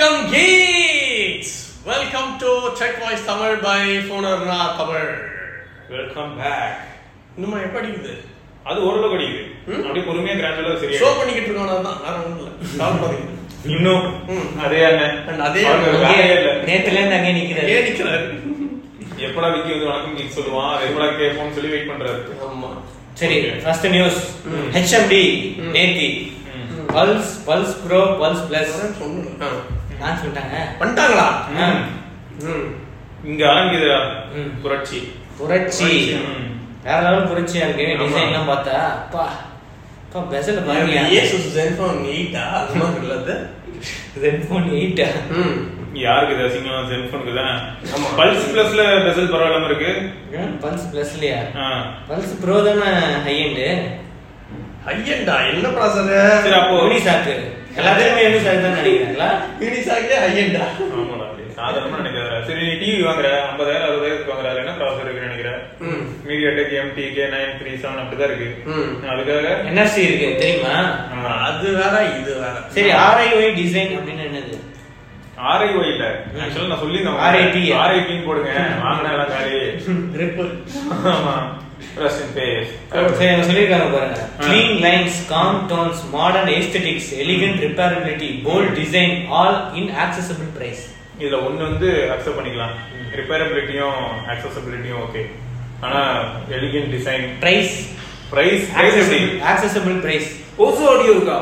வணக்கம் geeks welcome to check voice Tamil by ஃபோனர்னா Tamil welcome back இன்னுமா எப்ப அடிக்குது அது ஓரளவு அடிக்குது ம்? அப்படியே பொறுமையா கிராஜுவலா ஷோ சரியா பண்ணிக்கிட்டு இருக்கோம் தான் வேற ஒண்ணும் இல்ல கவலைப்படாதீங்க இன்னும் ம். அதே அண்ணன் And அதே அவனுக்கு அண்ணன். வேலையே இல்ல நேத்துல இருந்து அங்கே நிக்கிறாரு ஏன் நிக்கிறாரு எப்படா விக்கி வந்து வணக்கம் கீக் சொல்லுவான் அது எப்படா கேட்போம்னு சொல்லி வெயிட் பண்றாரு ஆமா சரி Okay. ஃபர்ஸ்ட் நியூஸ் ம். ஹெச்எம்டி ம். நேத்தி ம். Pulse pulse pro pulse plus சொன்னு நான் சொல்லிட்டாங்க பண்ணிட்டாங்களா ம். ம் இங்க ஆரம்பிக்குதுடா ம். புரட்சி புரட்சி ம். வேற லெவல் புரட்சியா இருக்கு ஆமா. டிசைன் எல்லாம் பார்த்தா அப்பா அப்பா பெசல் பாருங்க ஏசுஸ் ஜென்ஃபோன் 8 அது மாதிரி இல்ல அது ரெட்ஃபோன் எயிட்டா ம் யாருக்கு இது அசிங்கம் செல்போனுக்கு தான் ஆமா. பல்ஸ் பிளஸ்ல பெசல் பரவாயில்லாம இருக்கு பல்ஸ் பிளஸ்லயா ஆ. பல்ஸ் ப்ரோ தானே ஹை எண்டு ஐயன்டா என்ன ப்ராசர் சரி அப்போ யூனிசாக்கு எல்லாத்துக்குமே யூனிசாக் தான் நினைக்கிறேன்ல யூனிசாக்கே ஐயன்டா ஆமாடா அப்படி சாதாரணமா நினைக்காத சரி நீ டிவி வாங்குற ஐம்பதாயிரம் அறுபதாயிரத்துக்கு வாங்குற அதுல என்ன ப்ராசர் இருக்குன்னு நினைக்கிறேன் ம் MediaTek MT K nine three seven அப்படிதான் இருக்கு ம் அதுக்காக என்எஃப்சி இருக்கு தெரியுமா ஆ. அது வேற இது வேற சரி ஆர்ஐஒய் டிசைன் அப்படின்னு என்னது ஆர்ஐஓ இல்ல ஆக்சுவலா நான் சொல்லி RIP. ஆர்ஐபின்னு போடுங்க வாங்கினா எல்லாம் காலி ரிப்பல் ஆமா ரஷ் இன் பேஸ் சரி அவங்க சொல்லியிருக்காங்க பாருங்க ஆ. Clean lines calm tones modern aesthetics elegant repairability bold design all in accessible price இதுல ஒண்ணு வந்து அக்செப்ட் பண்ணிக்கலாம் ரிப்பேரபிலிட்டியும் ஆக்சசபிலிட்டியும் ஓகே ஆனா elegant design price price price எப்படி ஆக்சசபிள் பிரைஸ் ஓசோ ஆடியோ இருக்கா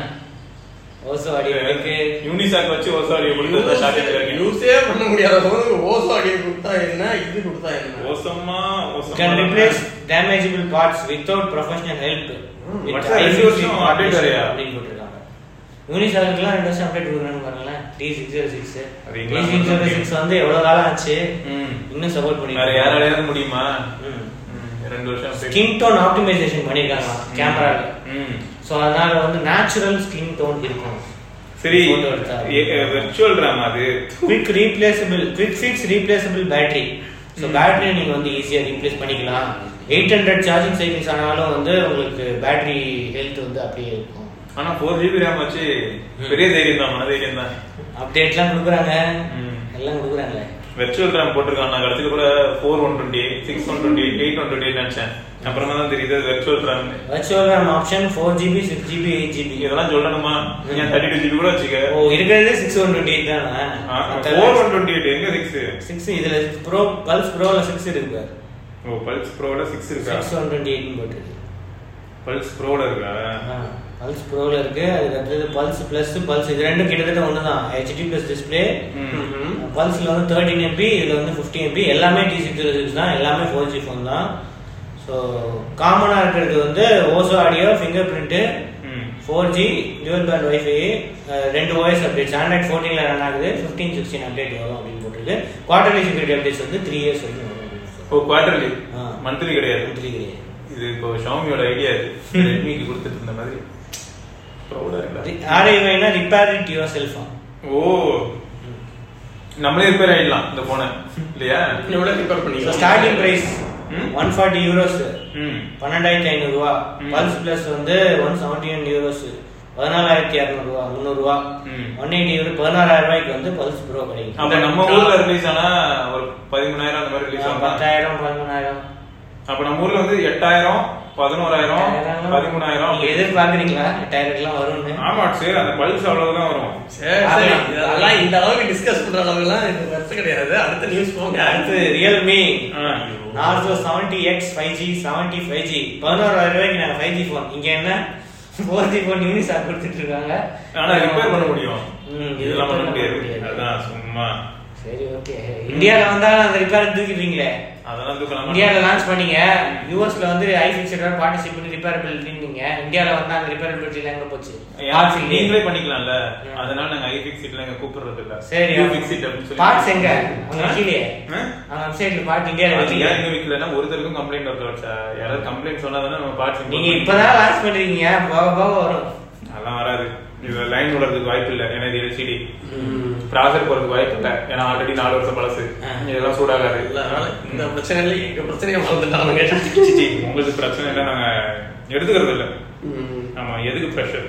ஓசோ ஆடியோ இருக்கு யூனிசாக் வச்சு ஓசோ ஆடியோ கொடுத்து ஷார்ட் இருக்கு யூஸே பண்ண முடியாத போது ஓசோ அடியை கொடுத்தா என்ன இது கொடுத்தா என்ன ஓசமா can ஓசமா replace damageable parts without professional help ம், with மற்ற ரெண்டு ICC வருஷம் update partnership வரையா? அப்படின்னு போட்டிருக்காங்க யூனிசாக்குலாம் ரெண்டு வருஷம் அப்டேட் கொடுக்குறான்னு பாருங்களேன் டி சிக்ஸ் ஜீரோ சிக்ஸ் அது டி இங்கிலாந்து சிக்ஸ் ஜீரோ சிக்ஸ் வந்து எவ்வளவு காலம் ஆச்சு ம். இன்னும் சப்போர்ட் பண்ணி வேற யாராலையாவது முடியுமா ம். ம், ரெண்டு வருஷம் update. ஸ்கின் டோன் ஆப்டிமைசேஷன் பண்ணிருக்காங்க கேமரால ம். சோ அதனால வந்து நேச்சுரல் ஸ்கின் டோன் இருக்கும் சரி Photo எடுத்தா. வெர்ச்சுவல் ட்ராமா அது quick replaceable quick fix replaceable battery so பேட்டரியை நீங்க வந்து ஈஸியா ரீப்ளேஸ் பண்ணிக்கலாம் எயிட் ஹண்ட்ரட் சார்ஜிங் சைக்கிள்ஸ் ஆனாலும் வந்து உங்களுக்கு பேட்டரி ஹெல்த் வந்து அப்படியே இருக்கும் ஆனா ஃபோர் ஜிபி ரேம் வச்சு பெரிய தைரியம் தான் மன தைரியம் தான் அப்டேட்லாம் கொடுக்குறாங்க ம். எல்லாம் கொடுக்குறாங்களே வெர்ச்சுவல் ரேம் போட்டிருக்கான் நான் கடைசியில் கூட four one twenty six one twenty eight one twenty நினைச்சேன் அப்புறமா தான் தெரியுது virtual RAM virtual RAM option four GB six GB eight GB இதெல்லாம் சொல்லணுமா ஏன் தேர்ட்டி டூ ஜிபி கூட வச்சுக்க ஓ இருக்கிறதே சிக்ஸ் ஒன் டுவெண்ட்டி எயிட் தானே ஃபோர் ஒன் டுவெண்ட்டி எயிட் எங்க சிக்ஸ் சிக்ஸ் இதுல ப்ரோ பல்ஸ் ப்ரோல சிக்ஸ் இருக்கு ஓ பல்ஸ் ப்ரோல சிக்ஸ் இருக்கா சிக்ஸ் ஒன் டுவெண்ட்டி எயிட்னு போட்டுருக்கு பல்ஸ் ப்ரோல இருக்கா பல்ஸ் ப்ரோல இருக்கு அதுக்கு அடுத்தது பல்ஸ் பிளஸ் பல்ஸ் இது ரெண்டும் கிட்டத்தட்ட ஒன்று தான் ஹெச்டி பிளஸ் டிஸ்பிளே ம். பல்ஸ்ல வந்து தேர்ட்டின் எம்பி இதுல வந்து ஃபிஃப்டி எம்பி எல்லாமே டி சிக்ஸ் ஜீரோ சிக்ஸ் தான் எல்லாமே ஃபோர் ஜி ஃபோன் தான் ஸோ காமனாக இருக்கிறது வந்து ஓசோ ஆடியோ ஃபிங்கர் பிரிண்ட்டு ம். Four G dual band wifi ரெண்டு ஓஎஸ் அப்டேட்ஸ் ஆண்ட்ராய்ட் ஃபோர்டீனில் ரன் ஆகுது ஃபிஃப்டீன் சிக்ஸ்டீன் அப்டேட் வரும் அப்படின்னு போட்டிருக்கு குவார்டர்லி செக்யூரிட்டி அப்டேட்ஸ் வந்து த்ரீ இயர்ஸ் வரைக்கும் வரும் அப்படின்னு சொல்றாங்க. ஓ குவார்டர்லி ஆ. மந்த்லி கிடையாது Monthly கிடையாது. இது இப்போ ஷாமியோட ஐடியா இது ரெட்மிக்கு கொடுத்துட்டு இருந்த மாதிரி ப்ரௌடா இருக்கா ஆர்ஐவைனா ரிப்பேர் இட் யுவர் செல்ஃபா ஓ நம்மளே ரிப்பேர் ஆயிடலாம் இந்த போனை இல்லையா எவ்வளவு ரிப்பேர் ஸோ பண்ணிக்கலாம் ஸ்டார்டிங் ப்ரைஸ் ம். ஒன் ஃபார்ட்டி யூரோஸ் ம் பன்னெண்டாயிரத்தி ஐநூறுரூவா ம். பல்ஸ் பிளஸ் வந்து ஒன் செவன்டி ஒன் யூரோஸ் பதினாலாயிரத்தி இரநூறுவா முந்நூறுரூவா ம். ஒன் எயிட்டி யூரோ பதினாறாயிரம் ரூபாய்க்கு வந்து பல்ஸ் ப்ரோ கிடைக்கும் அப்ப நம்ம ஊர்ல ரிலீஸ் ஆனா ஒரு பதிமூணாயிரம் அந்த மாதிரி ரிலீஸ் ஆகும் பத்தாயிரம் பதிமூணாயிரம் அப்ப நம்ம ஊர்ல வந்து எட்டாயிரம் பதினோராயிரம் பதிமூணாயிரம் நீங்க எதிர்பார்க்குறீங்களா எட்டாயிரத்துக்குலாம் வரும்னு ஆமா சரி அந்த பல்ஸ் அவ்வளவுதான் வரும் சரி சரி இதெல்லாம் இந்த அளவுக்கு டிஸ்கஸ் பண்ற அளவுக்குலாம் இது வருஷம் கிடையாது அடுத்த நியூஸ் போங்க அடுத்து ரியல்மி ஆ. Narzo seventy X five G seventy five G பதினோராயிரம் ரூபாய்க்கு நாங்கள் ஃபைவ் ஜி ஃபோன் இங்க என்ன ஃபோர் ஜி ஃபோன் யூனிஸாக கொடுத்துட்டு இருக்காங்க ஆனா ரிப்பேர் பண்ண முடியும் ம், இது இதெல்லாம் பண்ண repair பண்ண முடியாது முடியாது. அதான் சும்மா சரி ஓகே இந்தியால வந்தா அந்த ரிப்பேர் தூக்கிடுவீங்களே அதெல்லாம் தூக்கலாம் இந்தியால லான்ச் பண்ணீங்க யூஎஸ்ல வந்து ஐ ஃபிக்ஸட் பார்ட்டிசிபேட் பண்ணி ரிப்பேரபிலிட்டிங்க இந்தியால வந்து அந்த ரிப்பேரபிலிட்டி எங்க போச்சு ஏன் நீங்களே பண்ணிக்கலாம்ல ம். அதனால நாங்க ஐ ஃபிக்ஸ் இட்ல எங்க கூப்பிடுறது இல்ல சரி யூ ஃபிக்ஸ் இட் அப்படின்னு சொல்லி பார்ட்ஸ் எங்க அங்க ஆ? கீழே ஆ? அந்த வெப்சைட்ல பார்ட் இந்தியால அது வச்சீங்க ஏன் எங்க வீட்லன்னா ஒருத்தருக்கும் கம்ப்ளைண்ட் வரல வச்சா யாராவது கம்ப்ளைண்ட் சொன்னாதானே நம்ம பார்ட்ஸ் நீங்க இப்பதான் லான்ச் பண்றீங்க போக போக வரும் அதெல்லாம் வராது இதுல லைன் விடுறதுக்கு வாய்ப்பு இல்ல ஏன்னா இது எல்சிடி ப்ராசர் போறதுக்கு வாய்ப்பு இல்ல ஏன்னா ஆல்ரெடி நாலு வருஷம் பழசு ஆ. இதெல்லாம் சூடாகாது இல்ல அதனால இந்த பிரச்சனையில எங்க பிரச்சனையை மறந்துட்டானுங்க சிச்சி, உங்களுக்கு பிரச்சனை இல்லை நாங்க எடுத்துக்கிறது இல்ல ம். ஆமா எதுக்கு ப்ரெஷர்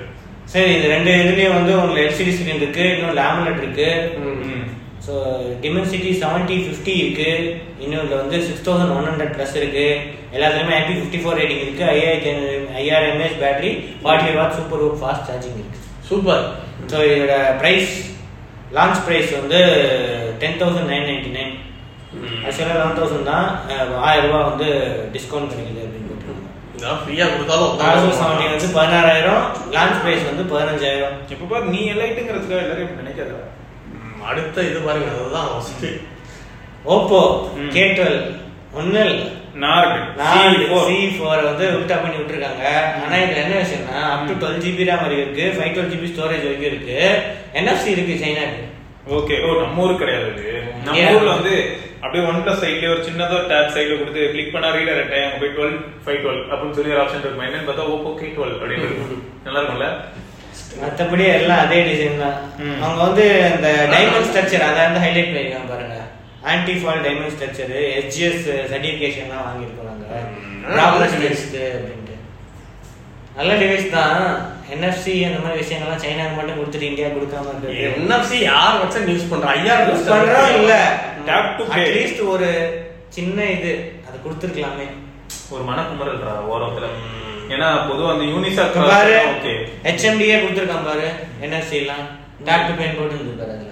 சரி இது ரெண்டு இதுலயும் வந்து உங்களுக்கு எல்சிடி ஸ்கிரீன் இருக்கு இன்னும் லேமினேட் இருக்கு ம். ஸோ டிமென்சிட்டி செவன்ட்டி ஃபிஃப்டி இருக்கு இன்னொன்று வந்து six thousand one hundred plus இருக்கு எல்லாத்துலேயுமே ஐபி ஃபிஃப்டி ஃபோர் ரேட்டிங் இருக்கு ஐயாயிரத்தி ஐயாயிரம் mAh battery forty five watt super fast charging இருக்கு சூப்பர் ஸோ இதோட ப்ரைஸ் லான்ச் ப்ரைஸ் வந்து ten thousand nine ninety nine ஆக்சுவலாக லெவன் தௌசண்ட் தான் அஹ், ஆயிரம் ரூபாய் வந்து டிஸ்கவுண்ட் கிடைக்குது அப்படின்னு போட்டுருக்காங்க இதான் ஃப்ரீயா கொடுத்தாலும் தௌசண்ட் செவன்டீன் வந்து பதினாறாயிரம் லான்ச் ப்ரைஸ் வந்து பதினஞ்சாயிரம் இப்ப பாரு நீ எலைட்டுங்கிறதுக்காக எல்லாரும் இப்படி நினைக்காத ம், அடுத்த இது பாருங்க அதுதான் ஃபர்ஸ்ட் ஓப்போ ம். கே டுவெல் ஒன்றும் இல்லை நார்டு நான் C4. சி ஃபோர் வந்து உல்டா பண்ணி விட்டுருக்காங்க ஆனா இதுல என்ன விஷயம்னா up to twelve GB RAM வரைக்கும் இருக்கு ஃபைவ் டுவெல் ஜிபி ஸ்டோரேஜ் வரைக்கும் இருக்கு என்எஃப்சி இருக்கு சைனாக்கு ஓகே ஓ நம்ம ஊருக்கு கிடையாது இது. நம்ம Yeah. ஊர்ல வந்து அப்படியே ஒன் பிளஸ் சைட்ல ஒரு சின்னதா டேப் சைடுல கொடுத்து கிளிக் பண்ணா ரீடர் டைம் அங்க போய் டுவெல் ஃபைவ் டுவெல் அப்படின்னு சொல்லி ஒரு ஆப்ஷன் இருக்கும் என்னன்னு பார்த்தா ஓப்போ கே டுவெல் அப்படின்னு இருக்கும். நல்லா இருக்கும்ல மத்தபடி எல்லாம் அதே டிசைன் தான் ம். அவங்க வந்து அந்த டைமண்ட் ஸ்ட்ரக்சர் அதை வந்து ஹைலைட் பண்ணிருக்காங்க பாருங்க anti fall diamond structure SGS சர்டிஃபிகேஷன்லாம் வாங்கியிருக்கோம் நாங்க ம். ப்ராப்ளம் டிவைஸ்க்கு அப்படின்ட்டு நல்ல டிவைஸ் தான் என்எஃப்சி அந்த மாதிரி விஷயங்கள்லாம் சைனாக்கு மட்டும் கொடுத்துட்டு இந்தியா கொடுக்காம இருக்கு என்எஃப்சி யார் வச்சா யூஸ் பண்றா ஐயாயிரம் யூஸ் பண்றோம் இல்ல Tap to pay. அட்லீஸ்ட் ஒரு சின்ன இது அது கொடுத்துருக்கலாமே ஒரு மனக்குமரல்ரா ஓரத்துல ஏன்னா பொதுவா அந்த யூனிசாக் இப்ப பாரு ஓகே ஹெச்எம்டியே கொடுத்துருக்கான் பாரு என்எஃப்சி எல்லாம் டாக் டு பெயின் போட்டு இருந்து பாரு அதுல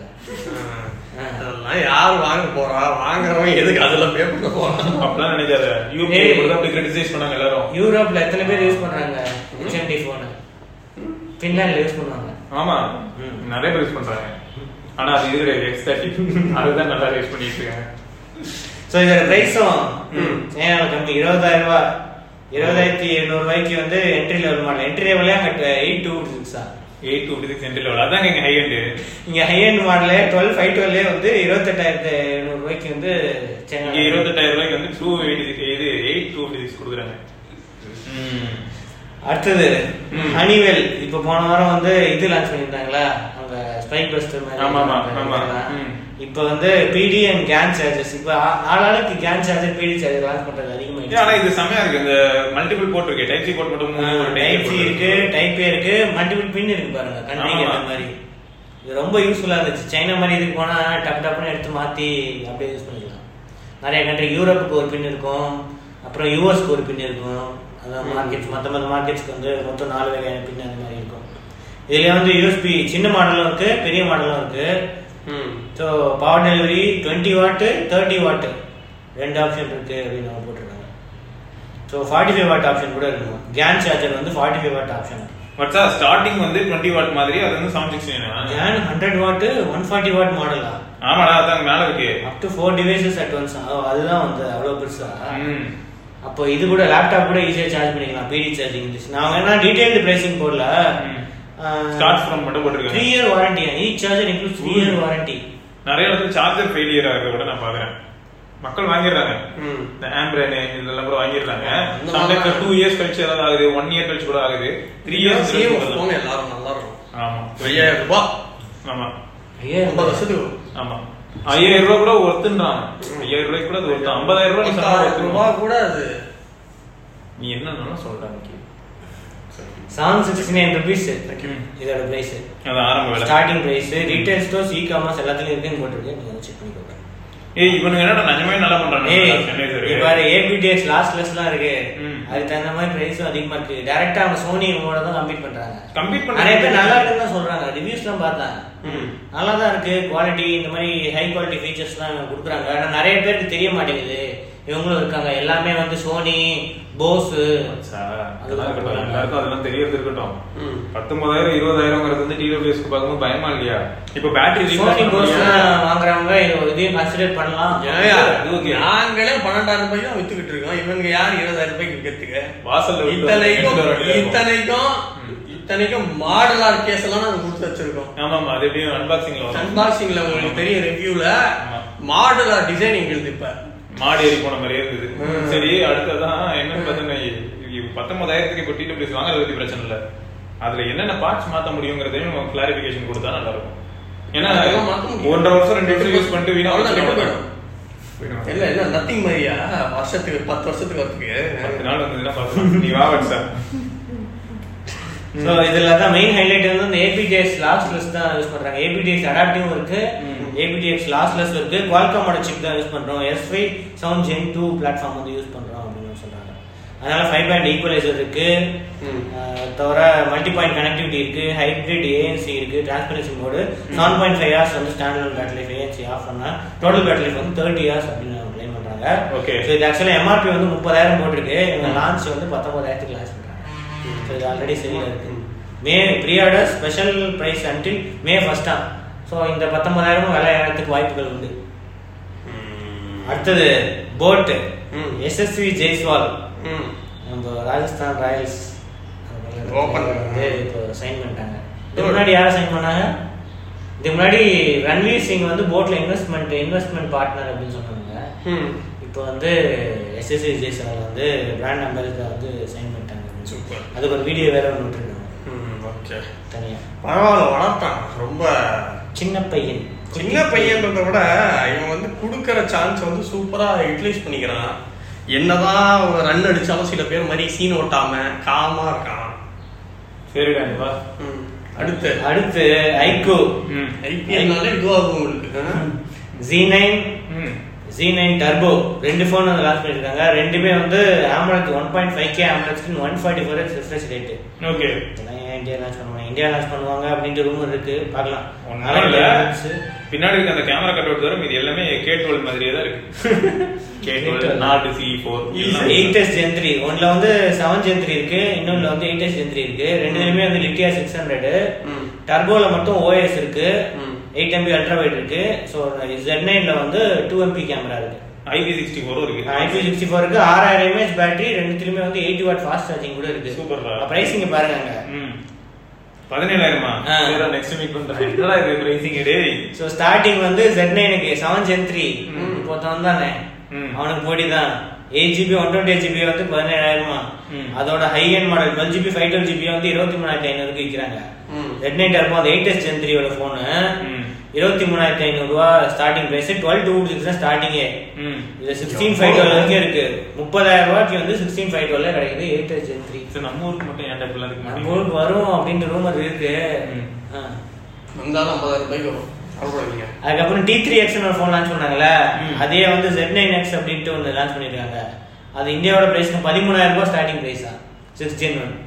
அதெல்லாம் யார் வாங்க போறா வாங்குறவன் எதுக்கு அதுல பே பண்ண போறான் அப்படிலாம் நினைக்காத யூபிஐ ஏய். கூட அப்படி கிரிட்டிசைஸ் பண்ணாங்க எல்லாரும் யூரோப்ல எத்தனை பேர் யூஸ் பண்றாங்க ஹெச்எம்டி போன் பின்லாண்ட்ல யூஸ் பண்ணுவாங்க ஆமா ம். நிறைய பேர் யூஸ் பண்றாங்க ஆனா அது இது கிடையாது எக்ஸ் தேர்ட்டி அதுதான் நல்லா யூஸ் பண்ணிட்டு இருக்காங்க ஸோ இதோட ப்ரைஸும் ம். ஏன் கம்மி இருபதாயிரம் ரூபாய் இருபதாயிரத்தி எழுநூறு ரூபாய்க்கு வந்து என்ட்ரி லெவல் மாடல் என்ட்ரி லெவலே அங்கே எயிட் டூ சிக்ஸா eight two six entry level அதான் எங்க ஹை எண்ட் இங்க ஹை எண்ட் மாடலே டுவெல் ஃபைவ் டுவெல்லே வந்து இருபத்தெட்டாயிரத்தி எழுநூறு ரூபாய்க்கு வந்து இங்க இருபத்தெட்டாயிரம் ரூபாய்க்கு வந்து டூ இது எயிட் டூ சிக்ஸ் கொடுக்குறாங்க ம். அடுத்தது ம். ஹனிவெல் இப்ப போன வாரம் வந்து இது லான்ச் பண்ணிருந்தாங்களா அவங்க ஸ்பைக் பஸ்டர் மாதிரி ஆமா, ஆமா, ஆமா. இதெல்லாம். ம். இப்ப வந்து பிடி அண்ட் கேன் சார்ஜஸ் இப்ப ஆ- ஆளாளுக்கு கேன் சார்ஜர் பிடி சார்ஜர் லான்ச் பண்றது ஏன் ஆனா அதிகமாயிடுச்சு இது செமையா இருக்கு இந்த மல்டிபிள் போர்ட் இருக்கு டைப் சி போர்ட் மட்டும் மூணு ஒரு டைப் type சி port இருக்கு டைப் ஏ இருக்கு மல்டிபிள் பின் இருக்கு பாருங்க கண்ட்ரிக்கு ஆமா. ஏத்த மாதிரி இது ரொம்ப யூஸ்ஃபுல்லா இருந்துச்சு சைனா மாதிரி இதுக்கு போனா டப் டப்னு எடுத்து மாத்தி அப்படியே யூஸ் பண்ணிக்கலாம் நிறைய கண்ட்ரி யூரோப்புக்கு ஒரு பின் இருக்கும் அப்புறம் யூஎஸ்க்கு ஒரு பின் இருக்கும் அதான் மார்க்கெட்ஸ் மற்ற மற்ற மார்க்கெட்ஸ்க்கு வந்து மொத்தம் நாலு வகையான பின் அந்த மாதிரி இருக்கும் இதுல வந்து யூஎஸ்பி சின்ன மாடலும் இருக்கு பெரிய மாடலும் இருக்கு ம். So power delivery twenty watt thirty watt ரெண்டு ஆப்ஷன் இருக்கு அப்படின்னு அவங்க போட்டிருக்காங்க so forty five watt option கூட இருக்கும் கேன் சார்ஜர் வந்து ஃபார்ட்டி ஃபைவ் வாட் ஆப்ஷன் மச்சா ஸ்டார்டிங் வந்து 20 வாட் மாதிரி அது வந்து seven sixteen can hundred watt one forty watt மாடலா ஆமாடா அதான் மேல இருக்கு up to four devices at once அதுதான் வந்து அவ்வளோ பெருசா ம். அப்போ இது கூட லேப்டாப் கூட ஈஸியாக சார்ஜ் பண்ணிக்கலாம் பிடி சார்ஜிங் இருந்துச்சு நான் வேணா டீடைல்டு பிரைசிங் போடல ம். ஸ்டார்ட் ஃப்ரம் மட்டும் த்ரீ போட்டிருக்காங்க year warranty each charger include three year warranty நிறைய இடத்துல சார்ஜர் ஃபெயிலியர் ஆகிறத கூட நான் பாக்குறேன் மக்கள் வாங்கிடுறாங்க ம். இந்த ஆம்பிரன் இதெல்லாம் கூட வாங்கிடுறாங்க இந்த சம்டைம்ஸ் மாதிரி- டூ இயர்ஸ் கழிச்சு ஏதாவது ஆகுது ஒன் இயர் கழிச்சு கூட ஆகுது த்ரீ இயர்ஸ் சேம் phone எல்லாரும் நல்லா இருக்கும் ஆமா ஐயாயிரம் ரூபாய் ஆமா ஐயா ஐம்பது வருஷத்துக்கு ஆமா ஐயாயிரம் ரூபாய் கூட ஒருத்துன்றான் ஐயாயிரம் ரூபாய்க்கு கூட அது ஒருத்தன் ஐம்பதாயிரம் ரூபாய் நீ சொன்னா பத்தாயிரம் ஒருத்தன். ரூபாய் கூட அது நீ என்னன்னு சொல்றாங்க செவன் சிக்ஸ்டி நைன் ருபீஸ் ம். இதோட பிரைஸ் அது ஆரம்ப வேலை starting price retail stores e commerce எல்லாத்துலயும் இருக்குன்னு போட்டிருக்கு நீங்க செக் பண்ணிக்கோங்க ஏய் இவனுங்க என்னடா நிஜமே நல்லா பண்றாங்க ஏய் சென்னை சரி இங்க பாரு ஏபிடிஎஸ் லாஸ்ட் லெஸ்லாம் இருக்கு ம். அதுக்கு தகுந்த மாதிரி பிரைஸும் அதிகமா இருக்கு டைரக்டா அவங்க சோனி இவங்களோட தான் கம்பீட் பண்றாங்க கம்ப்ளீட் பண்ண நிறைய பேர் நல்லா இருக்குன்னு தான் சொல்றாங்க ரிவ்யூஸ்லாம் பார்த்தேன் ம். நல்லா தான் இருக்கு குவாலிட்டி இந்த மாதிரி ஹை குவாலிட்டி ஃபீச்சர்ஸ்லாம் இவங்க கொடுக்குறாங்க ஆனா நிறைய பேருக்கு தெரிய மாட்டேங்குது இவங்களும் இருக்காங்க எல்லாமே வந்து சோனி போஸ் மச்சா, அதெல்லாம் இருக்கட்டும் எல்லாருக்கும் அதெல்லாம் தெரியறது இருக்கட்டும் ம். பத்தொன்பதாயிரம் இருபதாயிரம்ங்கிறது வந்து டிடபிள்யூஎஸ்க்கு பார்க்கும்போது பயமா இல்லையா இப்ப பேட்டரி சோனி போஸ் வாங்குறவங்க இது ஒரு இதையும் கன்சிடர் பண்ணலாம் ஏயா, அது okay. நாங்களே பன்னெண்டாயிரம் ரூபாய்க்கு தான் வித்துக்கிட்டு இருக்கோம் இவங்க யார் இருபதாயிரம் ரூபாய்க்கு விற்கிறதுக்கு வாசல்ல விட்டு இத்தனைக்கும் வந்து ரெண்டு பேரும் இத்தனைக்கும் இத்தனைக்கும் மாடலார் கேஸ் எல்லாம் நாங்க கொடுத்து வச்சிருக்கோம் ஆமா ஆமா அது எப்படியும் அன்பாக்சிங்ல வரும் அன்பாக்சிங்ல உங்களுக்கு தெரிய ரிவ்யூல ஆமா. மாடலார் டிசைன் எங்களுக்கு இப்ப மாடு ஏறி போன மாதிரியே இருந்தது ம். சரி அடுத்ததான் என்னன்னு பார்த்தோன்னா பத்தொன்பதாயிரத்துக்கு இப்போ டிடபிள்யூஎஸ் வாங்குறது பத்தி பிரச்சனை இல்ல அதுல என்னென்ன பார்ட்ஸ் மாத்த முடியுங்கிறதையும் கிளாரிபிகேஷன் கொடுத்தா நல்லா இருக்கும் ஏன்னா அதெல்லாம் மாத்த முடியும். ஒன்றரை வருஷம் ரெண்டு வருஷம் யூஸ் பண்ணிட்டு வீணா அவ்வளவுதான் கெட்டு வச்சிருவாங்க. போயிடும். இல்ல இல்ல நத்திங் மாதிரியா வருஷத்துக்கு பத்து வருஷத்துக்கு வரதுக்கு பத்து நாள் வந்ததுன்னா பார்க்கலாம் நீ வா சார் ஸோ இதுல தான் மெயின் ஹைலைட் வந்து இந்த ஏபிடிஎக்ஸ் லாஸ்லெஸ் தான் யூஸ் பண்றாங்க ஏபிடிஎக்ஸ் அடாப்டிவும் இருக்கு ம். ஏபிடிஎக்ஸ் லாஸ்லெஸ் இருக்கு குவால்காமோட சிப் தான் யூஸ் பண்றோம் S five seven gen two platform வந்து யூஸ் பண்றோம் அப்படின்னு சொல்றாங்க அதனால ஃபைவ் பேண்ட் ஈக்குவலைசர் இருக்கு ம். அஹ் தவிர மல்டி பாயிண்ட் கனெக்டிவிட்டி இருக்கு ஹைப்ரிட் ஏஎன்சி இருக்கு transparency mode seven point five hours வந்து standard battery life ANC off பண்ணா டோட்டல் பேட்டரி லைஃப் வந்து தேர்ட்டி ஹவர்ஸ் அப்படின்னு கிளைம் பண்றாங்க Okay. ஸோ இது ஆக்சுவலாக எம்ஆர்பி வந்து முப்பதாயிரம் போட்டிருக்கு இவங்க லான்ச் வந்து பத்தொன்பதாயிரத்துக்கு லான்ச் பண்றாங்க ஸோ இது ஆல்ரெடி சரியா இருக்கு May pre order special price until May ஃபர்ஸ்டா ஸோ இந்த பத்தொன்பதாயிரமும் விலை ஏறத்துக்கு வாய்ப்புகள் உண்டு ம். அடுத்தது போட்டு ம். எஸ்எஸ்வி ஜெய்ஸ்வால் ம். நம்ம ராஜஸ்தான் ராயல்ஸ் Open. வந்து இப்போ சைன் பண்ணிட்டாங்க இதுக்கு முன்னாடி யாரை சைன் பண்ணாங்க இதுக்கு முன்னாடி ரன்வீர் சிங் வந்து போட்ல இன்வெஸ்ட்மெண்ட் இன்வெஸ்ட்மெண்ட் பார்ட்னர் அப்படின்னு சொன்னாங்க ம். இப்போ வந்து எஸ்எஸ்சி ஜெய்ஸ்வால் வந்து பிராண்ட் அம்பாசிடர் வந்து சைன் பண்ணிட்டாங்க Super. அதுக்கு ஒரு வீடியோ வேற ஒன்று விட்டுருக்காங்க ம். ஓகே தனியா பரவாயில்ல வளர்த்தான் ரொம்ப சின்ன பையன் சின்ன பையன்றதை விட இவன் வந்து கொடுக்கற சான்ஸ் வந்து சூப்பரா யூட்டிலைஸ் பண்ணிக்கிறான் என்னதான் ரன் அடிச்சாலும் சில பேர் மாதிரி சீன் ஓட்டாம காமா இருக்கான் சரிடா நீ வா ம். அடுத்து அடுத்து ஐகோ ம் ஐபிஎல்னாலே இதுவாகும் உங்களுக்கு ஆ? ஜி நைன் ம் ஜி நைன் டர்போ ரெண்டு ஃபோன் வந்து லான்ச் பண்ணிருக்காங்க ரெண்டுமே வந்து ஆம்பளத்துக்கு ஒன் பாயிண்ட் ஃபைவ் கே ஆம்பளத்துக்கு one forty four X refresh rate okay இதெல்லாம் ஏன் இந்தியா லான்ச் பண்ணுவாங்க இந்தியா லான்ச் பண்ணுவாங்க அப்படின்ட்டு ரூமர் இருக்கு பார்க்கலாம் ஒன்றும் இல்ல பின்னாடி இருக்க அந்த கேமரா கட் அவுட் தவிர இது எல்லாமே கே டுவெல் மாதிரியே தான் இருக்கு K twelve not C four eight S gen three ஒன்ல வந்து செவன் ஜென் த்ரீ இருக்கு இன்னொன்னுல வந்து எயிட் எஸ் ஜென் த்ரீ இருக்கு ரெண்டுலயுமே வந்து லிட்டியா சிக்ஸ் ஹண்ட்ரட் ம். டர்போல மட்டும் ஓஎஸ் இருக்கு ம். எயிட் எம்பி அல்ட்ரா வைட் இருக்கு ஸோ ஜெட் நைன்ல வந்து டூ எம்பி கேமரா இருக்கு ஐபி சிக்ஸ்டி ஃபோரும் இருக்கு ஐபி சிக்ஸ்டி ஃபோருக்கு ஆறாயிரம் எம்ஏஹெச் பேட்டரி ரெண்டுத்துலயுமே வந்து எயிட்டி வாட் ஃபாஸ்ட் சார்ஜிங் கூட இருக்கு சூப்பர்ரா. பிரைசிங் பாருங்க அங்க ம் பதினேழாயிரமா ஆ. நெக்ஸ்ட் மீட் பண்றேன் என்னடா இது பிரைசிங் டேய் ஸோ ஸ்டார்டிங் வந்து ஜெட் நைனுக்கு செவன் ஜென் த்ரீ ம். இப்போ தானே ம். அவனுக்கு போடி தான் eight GB one twenty eight GB வந்து பதினேழாயிரமா ம். அதோட high end model twelve GB five twelve GB வந்து இருபத்தி மூணாயிரத்தி ஐநூறுக்கு விற்கிறாங்க ம். ரெட் நைட் இருக்கும் அந்த எயிட் எஸ் ஜென் த்ரீயோட ஃபோனு ம். இருபத்தி மூணாயிரத்தி ஐநூறுரூவா starting price twelve two six தான் ஸ்டார்டிங்கே ம் இது சிக்ஸ்டீன் ஃபைவ் டுவெல் வரைக்கும் இருக்கு முப்பதாயிரம் ரூபாய்க்கு வந்து சிக்ஸ்டீன் ஃபைவ் டுவெல் கிடைக்குது எயிட் எஸ் ஜென் த்ரீ சரி நம்ம ஊருக்கு மட்டும் ஏன்டா இப்படிலாம் இருக்க நம்ம மாட்டேங்குது ஊருக்கு வரும் அப்படின்ற ரூமர் இருக்கு ம். ஆ. வந்தாலும் ஐம்பதாயிரம் ரூபாய்க்கு வரும் கவலைப்படாதீங்க அதுக்கப்புறம் டி த்ரீ எக்ஸ் ஒரு ஃபோன் லான்ச் பண்ணாங்கல்ல ம். அதே வந்து ஜெட் நைன் எக்ஸ் அப்படின்ட்டு ஒன்று லான்ச் பண்ணிருக்காங்க அது இந்தியாவோட பிரைஸ்க்கு பதிமூணாயிரம் ரூபாய் ஸ்டார்டிங் பிரைஸ் தான் சிக்ஸ் ஜென் ஒன்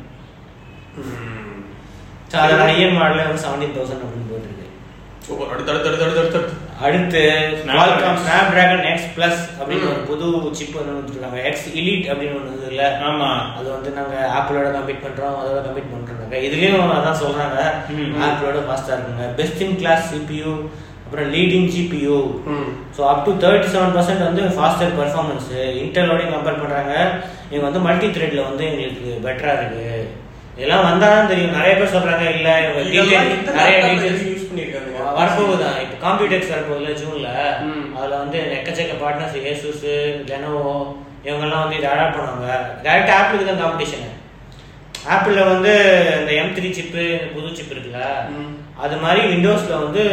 ம். ஸோ அதோட ஐஎன் மாடலே வந்து செவன்டீன் தௌசண்ட் அப்படின்னு போட்டிருக்கு சூப்பர் அடுத்து அடுத்து அடுத்து அடுத்து அடுத்து அடுத்து அடுத்து Snapdragon. Qualcomm Snapdragon X Plus அப்படின்னு ம். ஒரு புது சிப் வந்து வந்துருக்காங்க எக்ஸ் Elite அப்படின்னு ஒன்று இருக்குல்ல ஆமா அது வந்து நாங்க ஆப்பிளோட கம்பீட் பண்றோம் அதோட கம்பீட் பண்றோம் இதுலயும் அதான் சொல்றாங்க ம். ஆப்பிளோட ஃபாஸ்டா இருக்குங்க பெஸ்ட் இன் கிளாஸ் CPU அப்புறம் லீடிங் GPU ம். So up to thirty seven percent வந்து ஃபாஸ்டர் பர்ஃபார்மன்ஸ் இன்டர்லோடையும் கம்பேர் பண்றாங்க இவங்க வந்து மல்டி த்ரெட்ல வந்து எங்களுக்கு பெட்டரா இருக்கு இதெல்லாம் வந்தாதான் தெரியும் நிறைய பேர் சொல்றாங்க இல்ல இவங்க இதெல்லாம் detail- இந்த நிறைய laptop டீடைல்ஸ் யூஸ் பண்ணிருக்காங்க வரப்போகுதான் இப்போ காம்ப்யூட்டர்ஸ் வரப்போகுதுல ஜூன்ல ம். அதுல வந்து எக்கச்சக்க பார்ட்னர்ஸ் ஏசூஸ் லெனோவோ இவங்கெல்லாம் வந்து இதை அடாப்ட் பண்ணுவாங்க டேரக்ட் ஆப்பிளுக்கு தான் காம்படிஷன் ஆப்பிளில் வந்து இந்த எம் த்ரீ சிப்பு புது சிப் இருக்குல்ல ம். அது மாதிரி விண்டோஸில் வந்து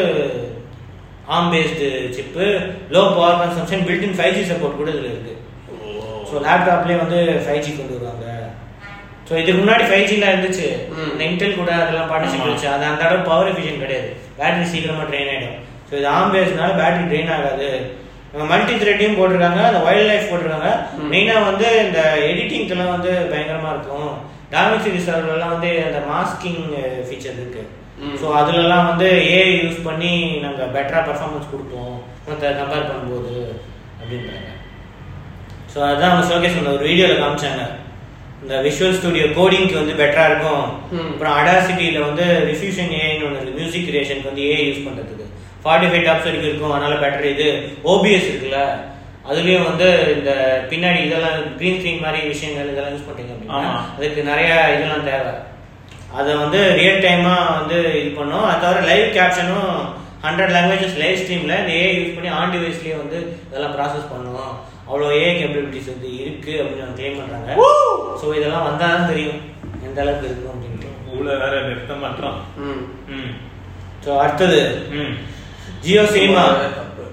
ARM based chip low power consumption built in five G support கூட இதில் இருக்கு ஸோ லேப்டாப்லேயே வந்து ஃபைவ் ஜி கொண்டு வருவாங்க ஸோ இதுக்கு முன்னாடி ஃபைவ் ஜிலாம் இருந்துச்சு ம். இந்த இன்டெல் கூட அதெல்லாம் பார்ட்னர்ஷிப் ஆமா. இருந்துச்சு அது அந்த அளவுக்கு பவர் எஃபிஷியன்ட் கிடையாது பேட்டரி சீக்கிரமா ட்ரெயின் ஆயிடும் ஸோ இது ஆம் பேஸ்னால பேட்டரி ட்ரெயின் ஆகாது இவங்க மல்டி த்ரெட்டையும் போட்டிருக்காங்க அந்த வைல்ட் லைஃப் போட்டிருக்காங்க ம். மெயினாக வந்து இந்த எடிட்டிங்க்கெல்லாம் வந்து பயங்கரமா இருக்கும் டாமிக்ஸ் ரிசர்வ்லாம் வந்து அந்த மாஸ்கிங் ஃபீச்சர் இருக்கு ம். ஸோ அதுலலாம் வந்து ஏஐ யூஸ் பண்ணி நாங்கள் பெட்டராக பர்ஃபார்மன்ஸ் கொடுப்போம் மற்ற கம்பேர் பண்ணும்போது அப்படின்றாங்க ஸோ அதான் அவங்க ஷோகேஸ் பண்ண ஒரு வீடியோவில் காமிச்சாங்க இந்த விஷுவல் ஸ்டுடியோ கோடிங்க்கு வந்து பெட்டரா இருக்கும் ம். அப்புறம் அடாசிட்டியில் வந்து ரிஃப்யூஷன் ஏஐன்னு ஒன்று இருக்கு மியூசிக் கிரியேஷனுக்கு வந்து ஏஐ யூஸ் பண்ணுறதுக்கு ஃபார்ட்டி ஃபைவ் டாப்ஸ் வரைக்கும் இருக்கும் அதனால பெட்டர் இது ஓபிஎஸ் இருக்குல்ல அதுலயும் வந்து இந்த பின்னாடி இதெல்லாம் க்ரீன் ஸ்க்ரீன் மாதிரி விஷயங்கள் இதெல்லாம் யூஸ் பண்ணிட்டீங்க அப்படின்னா ஆமா. அதுக்கு நிறைய இதெல்லாம் தேவை அதை வந்து ரியல் டைமா வந்து இது பண்ணும் அது தவிர லைவ் கேப்ஷனும் ஹண்ட்ரட் லாங்குவேஜஸ் லைவ் ஸ்ட்ரீம்ல இந்த ஏஐ யூஸ் பண்ணி ஆன் டிவைஸ்லயே வந்து இதெல்லாம் ப்ராசஸ் பண்ணுவோம் அவ்வளோ ஏஐ கேப்பபிலிட்டிஸ் வந்து இருக்கு அப்படின்னு கிளைம் பண்றாங்க ஸோ இதெல்லாம் வந்தால் தான் தெரியும் எந்த அளவுக்கு இருக்கும் அப்படின்ட்டு ஊழ வேற நிறுத்த மாட்டான் ம். ம் ஸோ அடுத்தது ம் ஜியோ சினிமா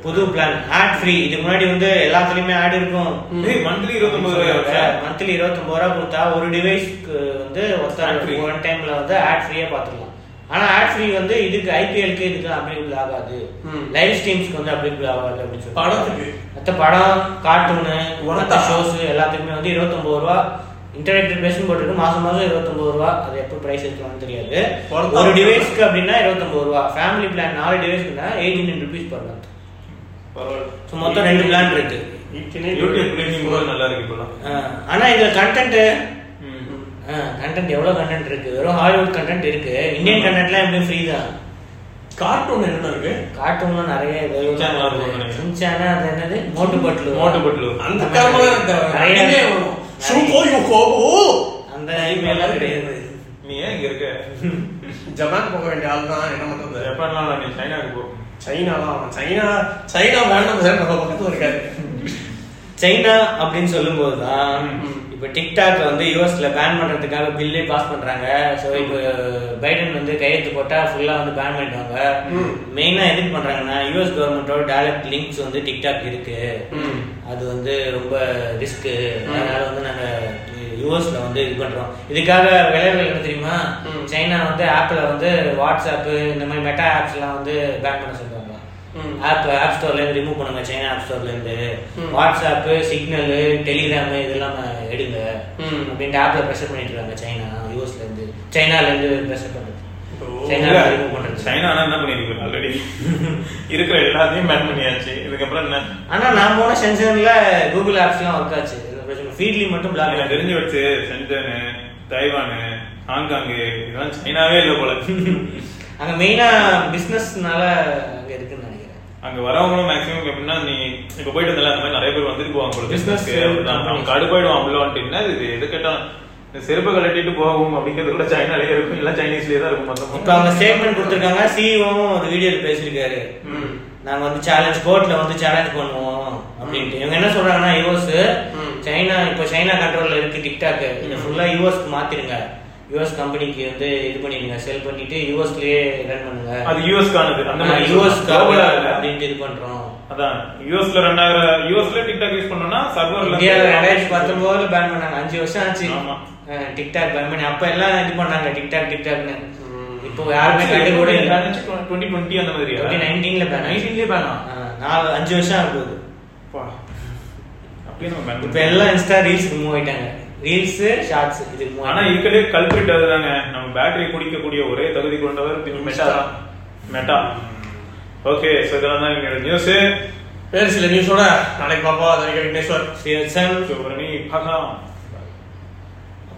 புது பிளான் ஆட் ஃப்ரீ இதுக்கு முன்னாடி வந்து எல்லாத்துலயுமே ஆட் இருக்கும் ஏய், monthly 29 ரூபாயா? மந்த்லி இருபத்தொன்பது ரூபா கொடுத்தா ஒரு டிவைஸ்க்கு வந்து Ad ஒருத்தர் free. ஒன் டைம்ல வந்து ஆட் ஃப்ரீயா பாத்துக்கலாம் ஆனா ஆட் ஃப்ரீ வந்து இதுக்கு ஐபிஎல்க்கு இதுக்கு அப்ளிகபிள் ஆகாது ம். லைவ் ஸ்ட்ரீம்ஸ்க்கு வந்து அப்ளிகபிள் ஆகாது அப்படின்னு சொல்லி படத்துக்கு மற்ற படம் கார்ட்டூனு மற்ற ஒர்த்தா? ஷோஸ் எல்லாத்துக்குமே வந்து இருபத்தொன்பது ரூபா இன்டர்நெட் பேசும் போட்டுருக்கு மாசம் மாசம் இருபத்தொன்பது ரூபா அது எப்போ பிரைஸ் இருக்கலாம்னு தெரியாது ஒர்த்தா? ஒரு டிவைஸ்க்கு அப்படின்னா இருபத்தொன்பது ரூபா ஃபேமிலி பிளான் நாலு டிவைஸ்க்குனா எயிட்டீன் ருபீஸ் பர் மந்த் பரவாயில்ல ஸோ மொத்தம் ரெண்டு பிளான் இருக்கு யூடியூப் பிரீமியம் கூட நல்லா இருக்கு இப்பெல்லாம் ஆஹ் ஆனா இதுல கண்டென்ட் ம். கண்டென்ட் எவ்வளவு கண்டென்ட் இருக்கு வெறும் ஹாலிவுட் கண்டென்ட் இருக்கு இந்தியன் கண்டென்ட்லாம் எப்படியும் ஃப்ரீ தான் கார்ட்டூன் என்ன இருக்கு கார்ட்டூன்லாம் நிறைய சின்சான் எல்லாம் இருக்கும் நினைக்கிறேன். சின்சானா அது என்னது மோட்டு பட்லு மோட்டு பட்லு அந்த காரணமா நிறைய நிறைய வரும் ஷூகோ யுகோ ஓ அந்த ஐபிஎல்லாம் கிடையாது நீ ஏன் இங்க இருக்க ஜப்பான் போக வேண்டிய ஆள் தான் என்ன பண்றது ஜப்பான்லாம் வேண்டாம், நீ சைனாக்கு போ சைனா தான் சைனா சைனா வேண்டாம் சார் நம்ம பக்கத்துல இருக்காரு சைனா அப்படின்னு சொல்லும்போது தான் ம். இப்போ டிக்டாக்ல வந்து யூஎஸ்ல பேன் பண்றதுக்காக பில்லே பாஸ் பண்றாங்க ஸோ இப்போ பைடன் வந்து கையெழுத்து போட்டா ஃபுல்லா வந்து பேன் பண்ணிடுவாங்க ம். மெயினா எதுக்கு பண்றாங்கன்னா யூஎஸ் கவர்மெண்டோட டைரக்ட் லிங்க்ஸ் வந்து டிக்டாக் இருக்கு ம். அது வந்து ரொம்ப ரிஸ்க் அதனால வந்து நாங்க யூஎஸ்ல வந்து இது பண்றோம் இதுக்காக விளைவுகள் என்ன தெரியுமா ம். சைனா வந்து ஆப்ல வந்து வாட்ஸ்அப் இந்த மாதிரி மெட்டா ஆப்ஸ் எல்லாம் வந்து பேன் பண்ண சொல்றாங்க ம். ஆப் ஆப் ஸ்டோர்ல இருந்து ரிமூவ் பண்ணுங்க சைனா ஆப் ஸ்டோர்ல இருந்து ம். வாட்ஸ்அப் சிக்னல் டெலிகிராம் இதெல்லாம் எடுங்க ம். அப்படின்ட்டு ஆப்ல ப்ரெஷர் பண்ணிட்டு இருக்காங்க சைனா யூஎஸ்ல இருந்து சைனால இருந்து ப்ரெஷர் பண்றது ஓ. சைனா இல்ல, ரிமூவ் பண்றது சைனா ஆனா என்ன பண்ணிருக்கு ஆல்ரெடி இருக்கிற எல்லாத்தையும் பேன் பண்ணியாச்சு இதுக்கப்புறம் என்ன ஆனா நான் போன சென்சர்ல கூகுள் ஆப்ஸ்லாம் ஒர்க் ஆச்சு ஃபீட்லி மட்டும் பிளாக் எனக்கு தெரிஞ்சு வச்சு சென்டனு தைவானு ஹாங்காங்கு இதெல்லாம் சைனாவே இல்லை போல அங்க மெயினா பிசினஸ்னால அங்க இருக்குன்னு நினைக்கிறேன் அங்க வரவங்களும் மேக்ஸிமம் எப்படின்னா நீ இப்ப போயிட்டு வந்தல அந்த மாதிரி நிறைய பேர் வந்துட்டு போவாங்க போல Business பிசினஸ்க்கு அவன் companies. கடுப்பாயிடுவான் உள்ள வந்துட்டு என்ன இது எது கேட்டாலும் இந்த செருப்பை கழட்டிட்டு போகும் அப்படிங்கிறது கூட சைனாலேயே இருக்கும் இல்ல சைனீஸ்லயே தான் இருக்கும் இப்ப மொத்தமா அவங்க ஸ்டேட்மெண்ட் கொடுத்திருக்காங்க சிஇஓவும் ஒரு வீடியோல பேசியிருக்காரு ம். நாங்க வந்து சேலஞ்ச் கோர்ட்ல வந்து சேலஞ்ச் பண்ணுவோம் அப்படின்ட்டு இவங்க என்ன சொல்றாங்கன்னா யூஎஸ் ம். சைனா இப்போ சைனா கண்ட்ரோல்ல இருக்கு டிக்டாக் இதை ஃபுல்லா யூஎஸ்க்கு மாத்திருங்க யூஎஸ் கம்பெனிக்கு வந்து இது பண்ணிடுங்க செல் பண்ணிட்டு யூஎஸ்லயே ரன் பண்ணுங்க அது யூஎஸ்கானது அந்த மாதிரி யூஎஸ் global ஆ இல்ல. அப்படின்ட்டு இது பண்றோம் அதான் யூஎஸ்ல ரன் ஆகுற யூஎஸ்ல டிக்டாக் யூஸ் பண்ணோம்னா சர்வர்ல இந்தியாவில் ரெண்டாயிரத்தி பத்தொன்பதுல பேன் பண்ணாங்க அஞ்சு வருஷம் ஆச்சு ஆமா. அஹ் டிக்டாக் பேன் பண்ணி அப்ப எல்லாம் இது பண்ணாங்க டிக்டாக் டிக்டாக்னு ம். இப்போ யாருமே கண்டு கூட இல்லை டுவெண்ட்டி டுவெண்ட்டி அந்த மாதிரியா டுவெண்ட்டி நைன்டீன்ல பேன் நைன்டீன்லயே பேனா நாலு அஞ்சு வருஷம் ஆகுது அப்படியே நம்ம ban இப்போ எல்லாம் இன்ஸ்டா ரீல்ஸ்க்கு மூவ் ஆயிட்டாங்க ரீல்ஸ் ஷார்ட்ஸ் இதுக்கு மூவ் ஆனா இருக்கிறதே கல்பிரிட் அதுதாங்க நம்ம பேட்டரி குடிக்கக்கூடிய ஒரே தகுதி கொண்டவர் மெட்டா தான் மெட்டா ஓகே சோ இதெல்லாம் தான் எங்களோட நியூஸ் வேறு சில நியூஸோட நாளைக்கு பாப்பா அது வரைக்கும் விக்னேஸ்வர் ஆயிட்டாங்க சுப்ரணி பார்க்கலாம்